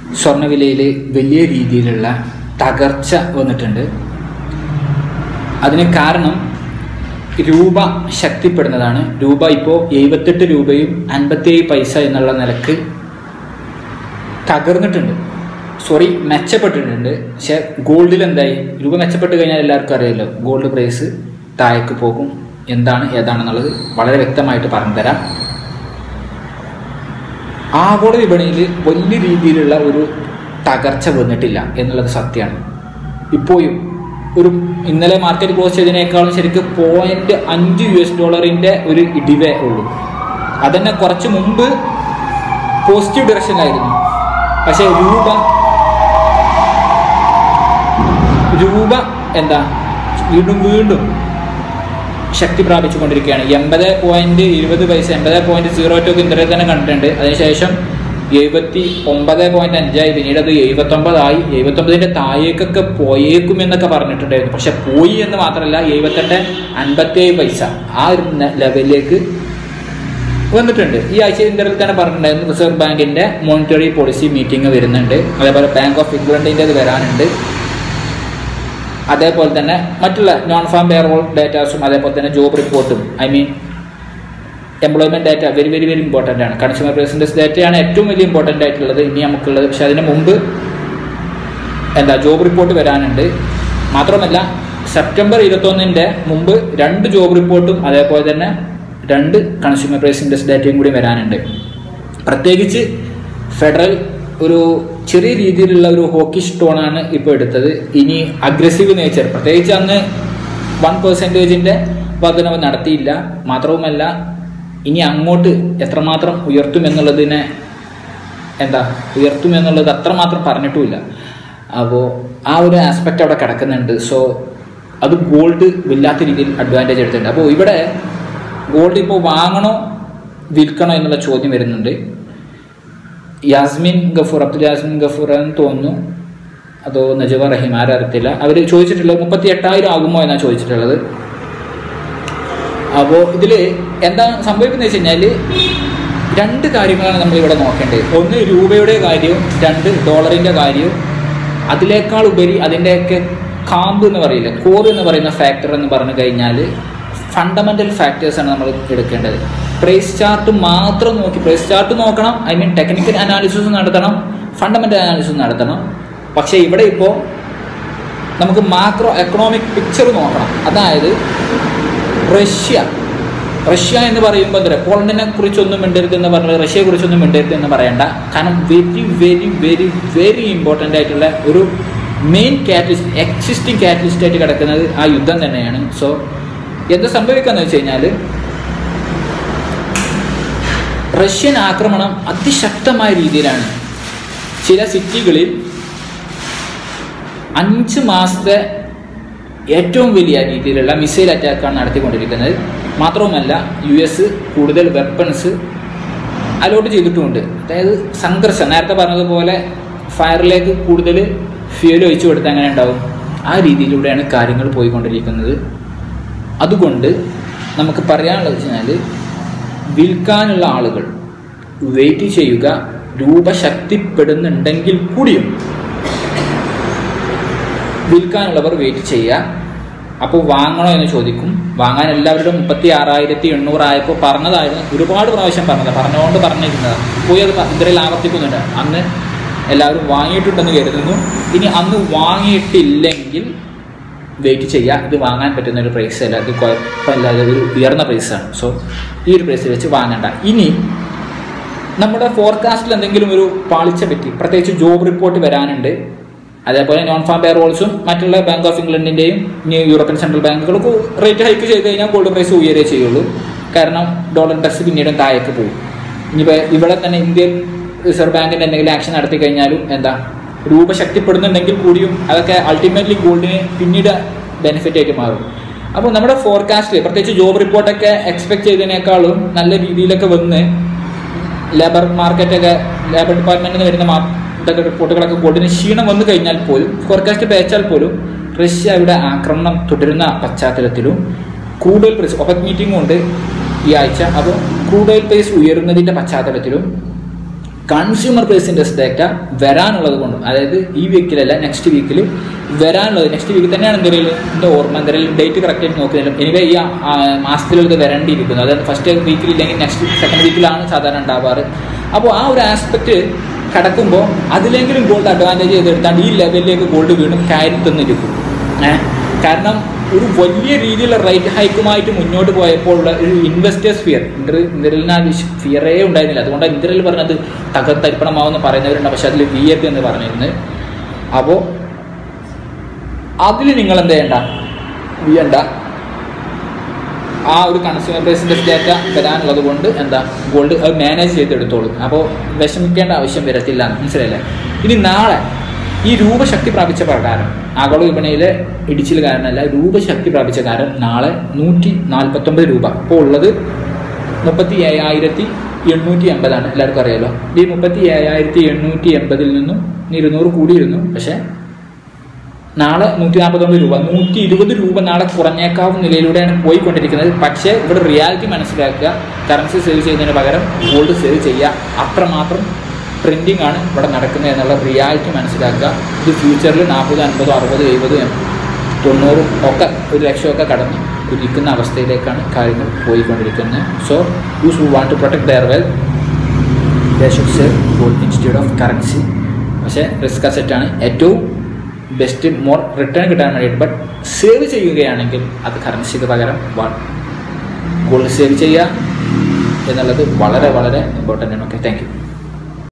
സ്വർണ്ണവിലയിൽ വലിയ രീതിയിലുള്ള തകർച്ച വന്നിട്ടുണ്ട് അതിന് കാരണം രൂപ ശക്തിപ്പെടുന്നതാണ് രൂപ ഇപ്പോൾ എഴുപത്തെട്ട് രൂപയും അൻപത്തിയേഴ് പൈസ എന്നുള്ള നിലക്ക് തകർന്നിട്ടുണ്ട് സോറി മെച്ചപ്പെട്ടിട്ടുണ്ട് പക്ഷെ ഗോൾഡിൽ എന്തായി രൂപ മെച്ചപ്പെട്ട് കഴിഞ്ഞാൽ എല്ലാവർക്കും അറിയാമല്ലോ ഗോൾഡ് പ്രൈസ് താഴേക്ക് പോകും എന്താണ് ഏതാണെന്നുള്ളത് വളരെ വ്യക്തമായിട്ട് പറഞ്ഞു തരാം ആഗോള വിപണിയിൽ വലിയ രീതിയിലുള്ള ഒരു തകർച്ച വന്നിട്ടില്ല എന്നുള്ളത് സത്യമാണ് ഇപ്പോഴും ഒരു ഇന്നലെ മാർക്കറ്റ് ക്ലോസ് ചെയ്തതിനേക്കാളും ശരിക്കും പോയിന്റ് അഞ്ച് യു എസ് ഡോളറിന്റെ ഒരു ഇടിവേ ഉള്ളൂ അതന്നെ കുറച്ച് മുമ്പ് പോസിറ്റീവ് ഡയറക്ഷനിലായിരുന്നു പക്ഷേ രൂപ രൂപ എന്താ വീണ്ടും വീണ്ടും ശക്തി പ്രാപിച്ചുകൊണ്ടിരിക്കുകയാണ് എൺപത് പോയിന്റ് ഇരുപത് പൈസ എൺപത് പോയിന്റ് സീറോ ടു ഇന്നലെ തന്നെ കണ്ടിട്ടുണ്ട് അതിനുശേഷം എഴുപത്തി ഒമ്പത് പോയിന്റ് അഞ്ചായി പിന്നീട് അത് എഴുപത്തൊമ്പതായി എഴുപത്തൊമ്പതിന്റെ താഴേക്കൊക്കെ പോയേക്കും എന്നൊക്കെ പറഞ്ഞിട്ടുണ്ടായിരുന്നു പക്ഷെ പോയി എന്ന് മാത്രമല്ല എഴുപത്തെട്ട് അൻപത്തേഴ് പൈസ ആ ഒരു ന- ലെവലിലേക്ക് വന്നിട്ടുണ്ട് ഈ ആഴ്ച ഇന്ത്യയിൽ തന്നെ പറഞ്ഞിട്ടുണ്ടായിരുന്നു റിസർവ് ബാങ്കിന്റെ മോണിറ്ററി പോളിസി മീറ്റിംഗ് വരുന്നുണ്ട് അതേപോലെ ബാങ്ക് ഓഫ് ഇംഗ്ലണ്ടിൻ്റെ വരാനുണ്ട് അതേപോലെ തന്നെ മറ്റുള്ള നോൺ ഫാം പേറോൾ ഡേറ്റാസും അതേപോലെ തന്നെ ജോബ് റിപ്പോർട്ടും I mean employment data very very very important ആണ് കൺസ്യൂമർ പേഴ്സൻറ്റേജ് ഡാറ്റയാണ് ഏറ്റവും വലിയ ഇമ്പോർട്ടൻ്റ് ആയിട്ടുള്ളത് ഇനി നമുക്കുള്ളത് പക്ഷെ അതിന് മുമ്പ് എന്താ ജോബ് റിപ്പോർട്ട് വരാനുണ്ട് മാത്രമല്ല സെപ്റ്റംബർ ഇരുപത്തൊന്നിൻ്റെ മുമ്പ് രണ്ട് ജോബ് റിപ്പോർട്ടും അതേപോലെ തന്നെ രണ്ട് കൺസ്യൂമർ പ്രൈസ് ഇൻഡെക്സ് ഡാറ്റയും കൂടി വരാനുണ്ട് പ്രത്യേകിച്ച് ഫെഡറൽ ഒരു ചെറിയ രീതിയിലുള്ള ഒരു ഹോക്കി സ്റ്റോണാണ് ഇപ്പോൾ എടുത്തത് ഇനി അഗ്രസീവ് നേച്ചർ പ്രത്യേകിച്ച് അന്ന് വൺ പെർസെൻറ്റേജിൻ്റെ വർധനവ് നടത്തിയില്ല മാത്രവുമല്ല ഇനി അങ്ങോട്ട് എത്രമാത്രം ഉയർത്തുമെന്നുള്ളതിനെ എന്താ ഉയർത്തുമെന്നുള്ളത് അത്രമാത്രം പറഞ്ഞിട്ടുമില്ല അപ്പോൾ ആ ഒരു ആസ്പെക്റ്റ് അവിടെ കിടക്കുന്നുണ്ട് സോ അത് ഗോൾഡ് വല്ലാത്ത രീതിയിൽ അഡ്വാൻറ്റേജ് എടുത്തിട്ടുണ്ട് അപ്പോൾ ഇവിടെ ഗോൾഡ് ഇപ്പോൾ വാങ്ങണോ വിൽക്കണോ എന്നുള്ള ചോദ്യം വരുന്നുണ്ട് യാസ്മിൻ ഗഫൂർ അബ്ദുൽ യാസ്മിൻ ഗഫൂർ എന്ന് തോന്നുന്നു അതോ നജവ റഹീം ആരും അറിയത്തില്ല അവർ ചോദിച്ചിട്ടുള്ളത് മുപ്പത്തി എട്ടായിരം ആകുമോ എന്നാണ് ചോദിച്ചിട്ടുള്ളത് അപ്പോൾ ഇതിൽ എന്താ സംഭവിക്കുന്നത് വെച്ച് കഴിഞ്ഞാൽ രണ്ട് കാര്യങ്ങളാണ് നമ്മൾ ഇവിടെ നോക്കേണ്ടത് ഒന്ന് രൂപയുടെ കാര്യവും രണ്ട് ഡോളറിൻ്റെ കാര്യവും അതിനേക്കാൾ ഉപരി അതിൻ്റെയൊക്കെ കാമ്പ് എന്ന് പറയില്ല കോർ എന്ന് പറയുന്ന ഫാക്ടർ എന്ന് പറഞ്ഞു കഴിഞ്ഞാൽ ഫണ്ടമെൻ്റൽ ഫാക്ടേഴ്സാണ് നമ്മൾ എടുക്കേണ്ടത് പ്രൈസ് ചാർട്ട് മാത്രം നോക്കി പ്രൈസ് ചാർട്ട് നോക്കണം ഐ മീൻ ടെക്നിക്കൽ അനാലിസിസ് നടത്തണം ഫണ്ടമെൻ്റൽ അനാലിസിസ് നടത്തണം പക്ഷേ ഇവിടെ ഇപ്പോൾ നമുക്ക് മാക്രോ എക്കണോമിക് പിക്ചർ നോക്കണം അതായത് റഷ്യ റഷ്യ എന്ന് പറയുമ്പോൾ എന്താ പറയുക പോളണ്ടിനെ കുറിച്ചൊന്നും മിണ്ടരുത് എന്ന് പറഞ്ഞാൽ റഷ്യയെ കുറിച്ചൊന്നും മിണ്ടരുത് എന്ന് പറയണ്ട കാരണം very very very very important ആയിട്ടുള്ള ഒരു മെയിൻ കാറ്റലിസ്റ്റ് എക്സിസ്റ്റിംഗ് കാറ്റലിസ്റ്റ് ആയിട്ട് കിടക്കുന്നത് ആ യുദ്ധം തന്നെയാണ് സോ എന്താ സംഭവിക്കാന്ന് വെച്ച് കഴിഞ്ഞാൽ റഷ്യൻ ആക്രമണം അതിശക്തമായ രീതിയിലാണ് ചില സിറ്റികളിൽ അഞ്ച് മാസത്തെ ഏറ്റവും വലിയ രീതിയിലുള്ള മിസൈൽ അറ്റാക്കാണ് നടത്തിക്കൊണ്ടിരിക്കുന്നത് മാത്രവുമല്ല യു എസ് കൂടുതൽ വെപ്പൺസ് അലോട്ട് ചെയ്തിട്ടുമുണ്ട് അതായത് സംഘർഷം നേരത്തെ പറഞ്ഞതുപോലെ ഫയറിലേക്ക് കൂടുതൽ ഫ്യൂൽ ഒഴിച്ചു കൊടുത്താൽ എങ്ങനെ ഉണ്ടാവും ആ രീതിയിലൂടെയാണ് കാര്യങ്ങൾ പോയിക്കൊണ്ടിരിക്കുന്നത് അതുകൊണ്ട് നമുക്ക് പറയാനുള്ളത് വെച്ചാൽ വിൽക്കാനുള്ള ആളുകൾ വെയിറ്റ് ചെയ്യുക രൂപ ശക്തിപ്പെടുന്നുണ്ടെങ്കിൽ കൂടിയും വിൽക്കാനുള്ളവർ വെയിറ്റ് ചെയ്യുക അപ്പോൾ വാങ്ങണോ എന്ന് ചോദിക്കും വാങ്ങാൻ എല്ലാവരുടെയും മുപ്പത്തി ആറായിരത്തി എണ്ണൂറായപ്പോൾ പറഞ്ഞതായിരുന്നു ഒരുപാട് പ്രാവശ്യം പറഞ്ഞത് പറഞ്ഞുകൊണ്ട് പറഞ്ഞിരുന്നതാണ് പോയി അത് ഇതിൽ ആവർത്തിക്കുന്നുണ്ട് അന്ന് എല്ലാവരും വാങ്ങിയിട്ടുണ്ടെന്ന് കരുതുന്നു ഇനി അന്ന് വാങ്ങിയിട്ടില്ലെങ്കിൽ വെയിറ്റ് ചെയ്യുക ഇത് വാങ്ങാൻ പറ്റുന്ന ഒരു പ്രൈസ് അല്ല ഇത് കുഴപ്പമില്ലാതെ ഒരു ഉയർന്ന പ്രൈസാണ് സോ ഈ ഒരു പ്രൈസിൽ വെച്ച് വാങ്ങണ്ട ഇനി നമ്മുടെ ഫോർകാസ്റ്റിൽ എന്തെങ്കിലും ഒരു പാളിച്ച പറ്റി പ്രത്യേകിച്ച് ജോബ് റിപ്പോർട്ട് വരാനുണ്ട് അതേപോലെ നോൺ ഫാം പേറോൾസും മറ്റുള്ള ബാങ്ക് ഓഫ് ഇംഗ്ലണ്ടിൻ്റെയും ഇനി യൂറോപ്യൻ സെൻട്രൽ ബാങ്കുകൾക്ക് റേറ്റ് ഹൈക്ക് ചെയ്ത് കഴിഞ്ഞാൽ ഗോൾഡ് പ്രൈസ് ഉയരേ ചെയ്യുള്ളൂ കാരണം ഡോളർ ഇൻഡെക്സ് പിന്നീടും താഴേക്ക് പോകും ഇനിയിപ്പോൾ ഇവിടെ തന്നെ ഇന്ത്യൻ റിസർവ് ബാങ്കിൻ്റെ എന്തെങ്കിലും ആക്ഷൻ നടത്തി കഴിഞ്ഞാലും എന്താ രൂപ ശക്തിപ്പെടുന്നുണ്ടെങ്കിൽ കൂടിയും അതൊക്കെ അൾട്ടിമേറ്റ്ലി ഗോൾഡിന് പിന്നീട് ബെനിഫിറ്റ് ആയിട്ട് മാറും അപ്പോൾ നമ്മുടെ ഫോർകാസ്റ്റിൽ പ്രത്യേകിച്ച് ജോബ് റിപ്പോർട്ടൊക്കെ എക്സ്പെക്ട് ചെയ്തതിനേക്കാളും നല്ല രീതിയിലൊക്കെ വന്ന് ലേബർ മാർക്കറ്റൊക്കെ ലേബർ ഡിപ്പാർട്ട്മെന്റിൽ നിന്ന് വരുന്ന മാർ- ഇതൊക്കെ റിപ്പോർട്ടുകളൊക്കെ ഗോൾഡിന് ക്ഷീണം വന്നു കഴിഞ്ഞാൽ പോലും ഫോർകാസ്റ്റ് പേച്ചാൽ പോലും റഷ്യ ഇവിടെ ആക്രമണം തുടരുന്ന പശ്ചാത്തലത്തിലും ക്രൂഡ് ഓയിൽ പ്രൈസ് ഒപ്പക് മീറ്റിംഗും ഉണ്ട് ഈ ആഴ്ച അപ്പോൾ ക്രൂഡ് ഓയിൽ പ്രൈസ് ഉയരുന്നതിൻ്റെ പശ്ചാത്തലത്തിലും കൺസ്യൂമർ പ്രൈസ് ഇൻഡെക്സ് ഡേറ്റ വരാനുള്ളത് കൊണ്ടും അതായത് ഈ വീക്കിലല്ല നെക്സ്റ്റ് വീക്കിൽ വരാനുള്ളത് നെക്സ്റ്റ് വീക്കിൽ തന്നെയാണ് എന്തെങ്കിലും എൻ്റെ ഓർമ്മ എന്തെങ്കിലും ഡേറ്റ് കറക്റ്റ് ആയിട്ട് നോക്കുന്നില്ല എനിവേ ഈ ആ, മാസത്തിൽ ഇത് വരേണ്ടിയിരിക്കുന്നു അതായത് ഫസ്റ്റ് വീക്കിൽ ഇല്ലെങ്കിൽ നെക്സ്റ്റ് സെക്കൻഡ് വീക്കിലാണ് സാധാരണ ഉണ്ടാവാറ് അപ്പോൾ ആ ഒരു ആസ്പെക്റ്റ് കടക്കുമ്പോൾ അതിലെങ്കിലും ഗോൾഡ് അഡ്വാൻറ്റേജ് ചെയ്തെടുത്താണ്ട് ഈ ലെവലിലേക്ക് ഗോൾഡ് വീണ്ടും കയറി തന്നിരിക്കും ഏഹ് കാരണം ഒരു വലിയ രീതിയിലുള്ള റേറ്റ് ഹൈക്കുമായിട്ട് മുന്നോട്ട് പോയപ്പോൾ ഉള്ള ഒരു ഇൻവെസ്റ്റേഴ്സ് ഫിയർ ഇന്റർ ഇന്ത്യയിലിന് ആ ഫിയറേ ഉണ്ടായിരുന്നില്ല അതുകൊണ്ടാണ് ഇന്ത്യയിൽ പറഞ്ഞത് തകർത്തരിപ്പണമാവെന്ന് പറയുന്നവരുണ്ട് പക്ഷെ അതിൽ വി എ പി എന്ന് പറഞ്ഞിരുന്നത് അപ്പോൾ അതിൽ നിങ്ങൾ എന്ത് ചെയ്യണ്ട വീയണ്ട ആ ഒരു കൺസ്യൂമർ പ്രൈസിൻ്റെ ഡാറ്റ വരാനുള്ളത് കൊണ്ട് എന്താ ഗോൾഡ് അത് മാനേജ് ചെയ്തെടുത്തോളൂ അപ്പോൾ വിഷമിക്കേണ്ട ആവശ്യം വരത്തില്ല മനസ്സിലായില്ലേ ഇനി നാളെ ഈ രൂപ ശക്തി പ്രാപിച്ച പ്രകാരം ആഗോള വിപണിയിലെ ഇടിച്ചിൽ കാരണമല്ല രൂപ ശക്തി പ്രാപിച്ച കാരണം നാളെ നൂറ്റി നാൽപ്പത്തൊമ്പത് രൂപ ഇപ്പോൾ ഉള്ളത് മുപ്പത്തി ഏഴായിരത്തി എണ്ണൂറ്റി എൺപതാണ് എല്ലാവർക്കും അറിയാലോ ഈ മുപ്പത്തി ഏഴായിരത്തി എണ്ണൂറ്റി എൺപതിൽ നിന്നും ഇരുന്നൂറ് കൂടിയിരുന്നു പക്ഷേ നാളെ നൂറ്റി നാൽപ്പത്തൊമ്പത് രൂപ നൂറ്റി ഇരുപത് രൂപ നാളെ കുറഞ്ഞേക്കാവുന്ന നിലയിലൂടെയാണ് പോയിക്കൊണ്ടിരിക്കുന്നത് പക്ഷേ ഇവിടെ റിയാലിറ്റി മനസ്സിലാക്കുക കറൻസി സേവ് ചെയ്യുന്നതിന് പകരം ഗോൾഡ് സേവ് ചെയ്യുക അത്രമാത്രം പ്രിൻറ്റിംഗ് ആണ് ഇവിടെ നടക്കുന്നത് എന്നുള്ള റിയാലിറ്റി മനസ്സിലാക്കുക ഇത് ഫ്യൂച്ചറിൽ നാൽപ്പത് അൻപത് അറുപത് എഴുപത് തൊണ്ണൂറും ഒക്കെ ഒരു ലക്ഷമൊക്കെ കടന്ന് കുതിക്കുന്ന അവസ്ഥയിലേക്കാണ് കാര്യങ്ങൾ പോയിക്കൊണ്ടിരിക്കുന്നത് so use who want to protect their wealth they should save gold instead of currency പക്ഷേ റിസ്ക് അസെറ്റാണ് ഏറ്റവും ബെസ്റ്റ് മോർ റിട്ടേൺ കിട്ടാൻ വേണ്ടിയിട്ട് ബട്ട് സേവ് ചെയ്യുകയാണെങ്കിൽ അത് കറൻസിക്ക് പകരം ഗോൾഡ് സേവ് ചെയ്യുക എന്നുള്ളത് വളരെ വളരെ ഇമ്പോർട്ടൻ്റ് ആണ് ഓക്കെ താങ്ക് യു